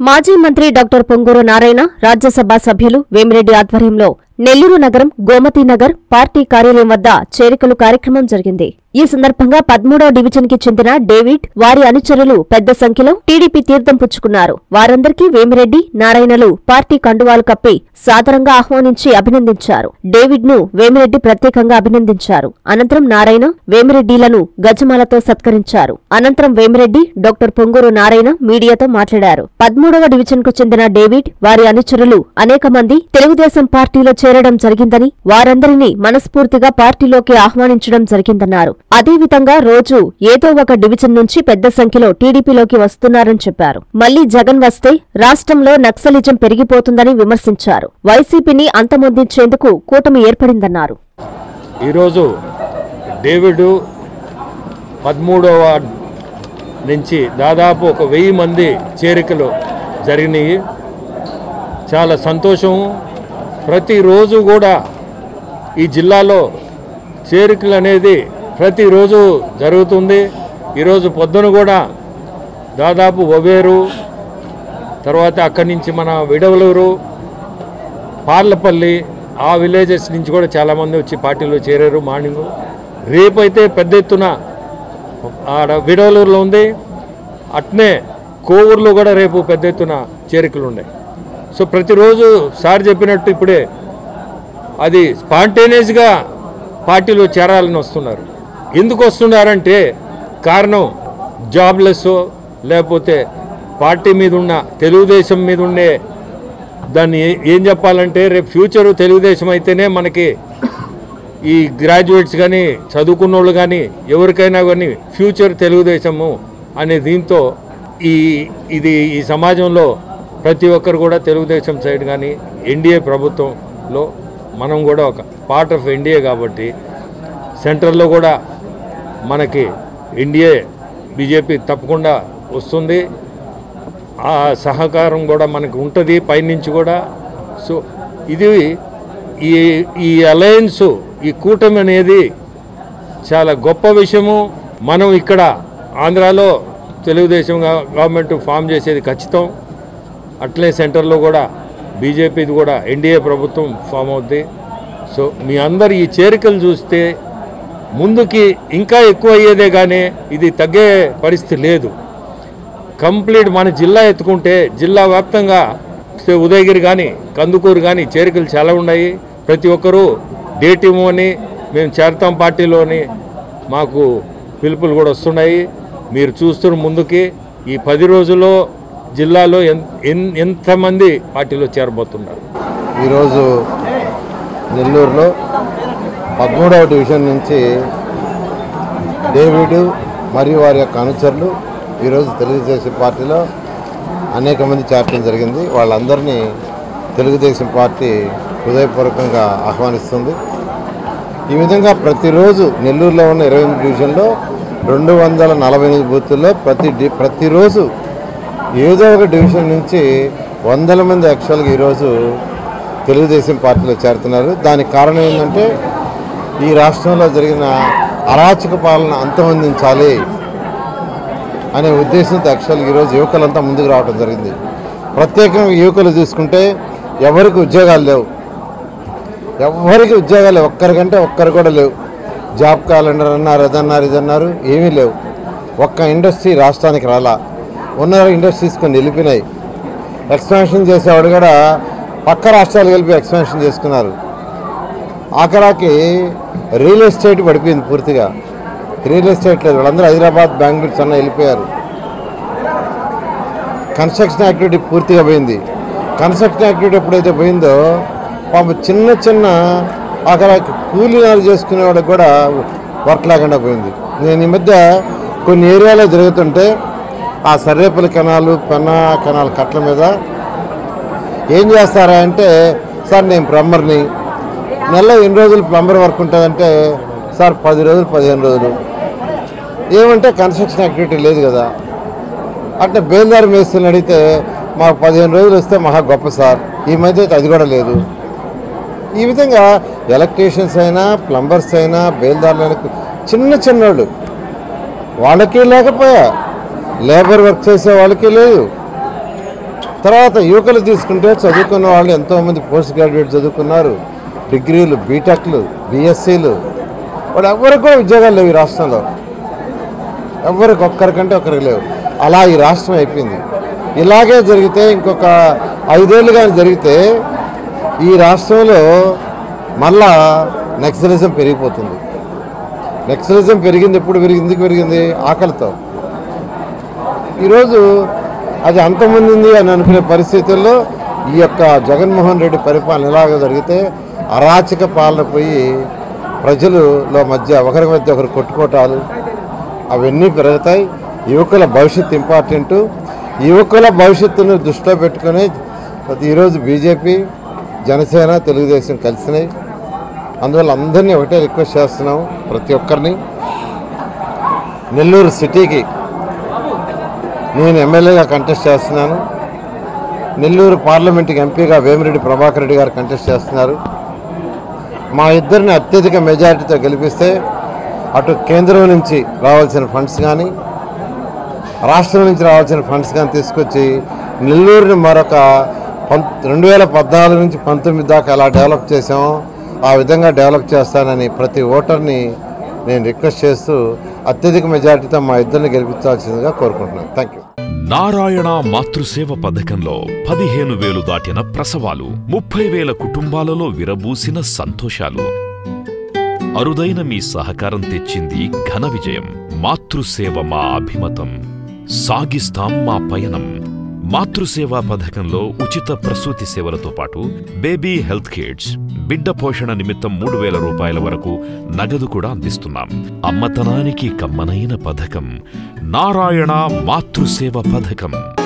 మాజీ మంత్రి డాక్టర్ పొంగూరు నారాయణ రాజ్యసభ సభ్యులు వేమిరెడ్డి ఆధ్వర్యంలో నెల్లూరు నగరం గోమతి నగర్ పార్టీ కార్యాలయం వద్ద చేరికలు కార్యక్రమం జరిగింది ఈ సందర్భంగా పదమూడవ డివిజన్ కి చెందిన డేవిడ్ వారి అనుచరులు పెద్ద సంఖ్యలో టీడీపీ తీర్థం పుచ్చుకున్నారు వారందరికీ వేమిరెడ్డి నారాయణలు పార్టీ కండువాలు కప్పి సాదరంగా ఆహ్వానించి అభినందించారు డేవిడ్ ను వేమిరెడ్డి ప్రత్యేకంగా అభినందించారు అనంతరం నారాయణ వేమిరెడ్డిలను గజమాలతో సత్కరించారు అనంతరం వేమిరెడ్డి డాక్టర్ పొంగూరు నారాయణ మీడియాతో మాట్లాడారు పదమూడవ డివిజన్ కు చెందిన డేవిడ్ వారి అనుచరులు అనేక మంది తెలుగుదేశం పార్టీలో చేరడం జరిగిందని వారందరినీ మనస్ఫూర్తిగా పార్టీలోకి ఆహ్వానించడం జరిగిందన్నారు అదేవిధంగా రోజు ఏదో ఒక డివిజన్ నుంచి పెద్ద సంఖ్యలో టీడీపీలోకి వస్తున్నారని చెప్పారు మళ్లీ జగన్ వస్తే రాష్ట్రంలో నక్సలిజం పెరిగిపోతుందని విమర్శించారు వైసీపీని అంతమొందించేందుకు కూటమి ఏర్పడిందన్నారు ఈరోజు డేవిడ్ పదమూడవ నుంచి దాదాపు ఒక వెయ్యి మంది చేరికలు జరిగినాయి చాలా సంతోషం ప్రతిరోజు కూడా ఈ జిల్లాలో చేరికలు అనేది ప్రతిరోజు జరుగుతుంది ఈరోజు పొద్దున కూడా దాదాపు ఒవేరు తర్వాత అక్కడి నుంచి మన విడవలూరు పార్లపల్లి ఆ విలేజెస్ నుంచి కూడా చాలామంది వచ్చి పార్టీలో చేరారు మార్నింగ్ రేపైతే పెద్ద ఎత్తున ఆడ విడవలూరులో ఉంది అట్నే కోవూరులో కూడా రేపు పెద్ద ఎత్తున చేరికలు ఉన్నాయి సో ప్రతిరోజు సార్ చెప్పినట్టు ఇప్పుడే అది స్పాంటేనియస్గా పార్టీలో చేరాలని వస్తున్నారు ఎందుకు వస్తున్నారంటే కారణం జాబ్లెస్ లేకపోతే పార్టీ మీద ఉన్న తెలుగుదేశం మీద ఉండే దాన్ని ఏ- ఏం చెప్పాలంటే రేపు ఫ్యూచర్ తెలుగుదేశం అయితేనే మనకి ఈ గ్రాడ్యుయేట్స్ కానీ చదువుకున్న వాళ్ళు కానీ ఎవరికైనా కానీ ఫ్యూచర్ తెలుగుదేశము అనే దీంతో ఈ ఇది ఈ సమాజంలో ప్రతి ఒక్కరు కూడా తెలుగుదేశం సైడ్ కానీ ఎన్డీఏ ప్రభుత్వంలో మనం కూడా ఒక పార్ట్ ఆఫ్ ఎన్డీఏ కాబట్టి సెంట్రల్లో కూడా మనకి ఎన్డీఏ బీజేపీ తప్పకుండా వస్తుంది ఆ సహకారం కూడా మనకు ఉంటుంది పైనుంచి కూడా సో ఇది ఈ ఈ అలయన్స్ ఈ కూటమి అనేది చాలా గొప్ప విషయము మనం ఇక్కడ ఆంధ్రాలో తెలుగుదేశం గవ- గవర్నమెంట్ ఫామ్ చేసేది ఖచ్చితం అట్లే సెంటర్లో కూడా బీజేపీది కూడా ఎన్డీఏ ప్రభుత్వం ఫామ్ అవుద్ది సో మీ అందరు ఈ చేరికలు చూస్తే ముందుకి ఇంకా ఎక్కువ అయ్యేదే కానీ ఇది తగ్గే పరిస్థితి లేదు కంప్లీట్ మన జిల్లా ఎత్తుకుంటే జిల్లా వ్యాప్తంగా సే ఉదయగిరి కానీ కందుకూరు కానీ చేరికలు చాలా ఉన్నాయి ప్రతి ఒక్కరూ డేటిమో అని మేము చేరతాం పార్టీలోని మాకు పిలుపులు కూడా వస్తున్నాయి మీరు చూస్తున్న ముందుకి ఈ పది రోజుల్లో జిల్లాలో ఎన్ ఎన్- ఎంతమంది పార్టీలో చేరబోతున్నారు ఈరోజు నెల్లూరులో పదమూడవ డివిజన్ నుంచి డేవిడ్ మరియు వారి యొక్క అనుచరులు ఈరోజు తెలుగుదేశం పార్టీలో అనేక మంది చేరటం జరిగింది వాళ్ళందరినీ తెలుగుదేశం పార్టీ హృదయపూర్వకంగా ఆహ్వానిస్తుంది ఈ విధంగా ప్రతిరోజు నెల్లూరులో ఉన్న ఇరవై ఎనిమిది డివిజన్లో రెండు వందల నలభై ఎనిమిది బూతుల్లో ప్రతి డి ప్రతిరోజు ఏదో ఒక డివిజన్ నుంచి వందల మంది యాక్చువల్గా ఈరోజు తెలుగుదేశం పార్టీలో చేరుతున్నారు దానికి కారణం ఏంటంటే ఈ రాష్ట్రంలో జరిగిన అరాచక పాలన అంతమొందించాలి అనే ఉద్దేశంతో యాక్చువల్గా ఈరోజు యువకులంతా ముందుకు రావడం జరిగింది ప్రత్యేకంగా యువకులు చూసుకుంటే ఎవరికి ఉద్యోగాలు లేవు ఎవరికి ఉద్యోగాలు లేవు ఒక్కరికంటే ఒక్కరు కూడా లేవు జాబ్ క్యాలెండర్ అన్నారు అదన్నారు ఇదన్నారు ఏమీ లేవు ఒక్క ఇండస్ట్రీ రాష్ట్రానికి రాలా ఉన్న ఇండస్ట్రీస్ కొన్ని వెళ్ళిపోయినాయి ఎక్స్పాన్షన్ చేసేవాడు కూడా పక్క రాష్ట్రాలు కలిపి ఎక్స్పాన్షన్ చేసుకున్నారు ఆఖరాకి రియల్ ఎస్టేట్ పడిపోయింది పూర్తిగా రియల్ ఎస్టేట్ లేదు వాళ్ళందరూ హైదరాబాద్ బెంగళూరు చెన్నై వెళ్ళిపోయారు కన్స్ట్రక్షన్ యాక్టివిటీ పూర్తిగా పోయింది కన్స్ట్రక్షన్ యాక్టివిటీ ఎప్పుడైతే పోయిందో పాపం చిన్న చిన్న అక్కడ కూలీనాలు చేసుకునే వాళ్ళకి కూడా వర్క్ లేకుండా పోయింది నేను ఈ మధ్య కొన్ని ఏరియాలో జరుగుతుంటే ఆ సర్రేపల్లి కెనాలు పెన్నా కెనాల్ కట్ల మీద ఏం చేస్తారా అంటే సార్ నేను ప్లంబర్ని నెలలో ఎన్ని రోజులు ప్లంబర్ వర్క్ ఉంటుందంటే సార్ పది రోజులు పదిహేను రోజులు ఏమంటే కన్స్ట్రక్షన్ యాక్టివిటీ లేదు కదా అంటే బేల్దారి మేస్తుని అడిగితే మాకు పదిహేను రోజులు వస్తే మహా గొప్ప సార్ ఈ మధ్య అయితే అది కూడా లేదు ఈ విధంగా ఎలక్ట్రీషియన్స్ అయినా ప్లంబర్స్ అయినా బేల్దారులు అయినా చిన్న చిన్నోళ్ళు వాళ్ళకి లేకపోయా లేబర్ వర్క్ చేసే వాళ్ళకి లేదు తర్వాత యువకులు తీసుకుంటే చదువుకున్న వాళ్ళు ఎంతోమంది పోస్ట్ గ్రాడ్యుయేట్ చదువుకున్నారు డిగ్రీలు బీటెక్లు బీఎస్సీలు వాడు ఎవరికి కూడా ఉద్యోగాలు లేవు ఈ రాష్ట్రంలో ఎవరికి ఒక్కరికంటే ఒక్కరికి లేవు అలా ఈ రాష్ట్రం అయిపోయింది ఇలాగే జరిగితే ఇంకొక ఐదేళ్ళు కానీ జరిగితే ఈ రాష్ట్రంలో మళ్ళా నక్సలిజం పెరిగిపోతుంది నక్సలిజం పెరిగింది ఎప్పుడు పెరిగింది ఎందుకు పెరిగింది ఆకలితో ఈరోజు అది అంతమంది అని అనుకునే పరిస్థితుల్లో ఈ యొక్క జగన్మోహన్ రెడ్డి పరిపాలన ఎలాగ జరిగితే అరాచక పాలన పోయి ప్రజలలో మధ్య ఒకరి మధ్య ఒకరు కొట్టుకోటాలు అవన్నీ పెరుగుతాయి యువకుల భవిష్యత్తు ఇంపార్టెంటు యువకుల భవిష్యత్తును దృష్టిలో పెట్టుకుని ఈరోజు బీజేపీ జనసేన తెలుగుదేశం కలిసినాయి అందువల్ల అందరినీ ఒకటే రిక్వెస్ట్ చేస్తున్నాం ప్రతి ఒక్కరిని నెల్లూరు సిటీకి నేను ఎమ్మెల్యేగా కంటెస్ట్ చేస్తున్నాను నెల్లూరు పార్లమెంట్కి ఎంపీగా వేమిరెడ్డి ప్రభాకర్ రెడ్డి గారు కంటెస్ట్ చేస్తున్నారు మా ఇద్దరిని అత్యధిక మెజారిటీతో గెలిపిస్తే అటు కేంద్రం నుంచి రావాల్సిన ఫండ్స్ కానీ రాష్ట్రం నుంచి రావాల్సిన ఫండ్స్ కానీ తీసుకొచ్చి నెల్లూరుని మరొక పం రెండు వేల పద్నాలుగు నుంచి పంతొమ్మిది దాకా ఎలా డెవలప్ చేసామో ఆ విధంగా డెవలప్ చేస్తానని ప్రతి ఓటర్ని నేను రిక్వెస్ట్ చేస్తూ అత్యధిక మెజారిటీతో మా ఇద్దరిని గెలిపించాల్సిందిగా కోరుకుంటున్నాను థ్యాంక్ యూ నారాయణ మాతృసేవ పథకంలో పదిహేను వేలు దాటిన ప్రసవాలు ముప్పై వేల కుటుంబాలలో విరబూసిన సంతోషాలు అరుదైన మీ సహకారం తెచ్చింది ఘన విజయం మాతృసేవ మా అభిమతం సాగిస్తాం మా పయనం మాతృసేవా పథకంలో ఉచిత ప్రసూతి సేవలతో పాటు బేబీ హెల్త్ కిట్స్ బిడ్డ పోషణ నిమిత్తం మూడు వేల రూపాయల వరకు నగదు కూడా అందిస్తున్నాం అమ్మతనానికి కమ్మనైన పథకం నారాయణ మాతృసేవ పథకం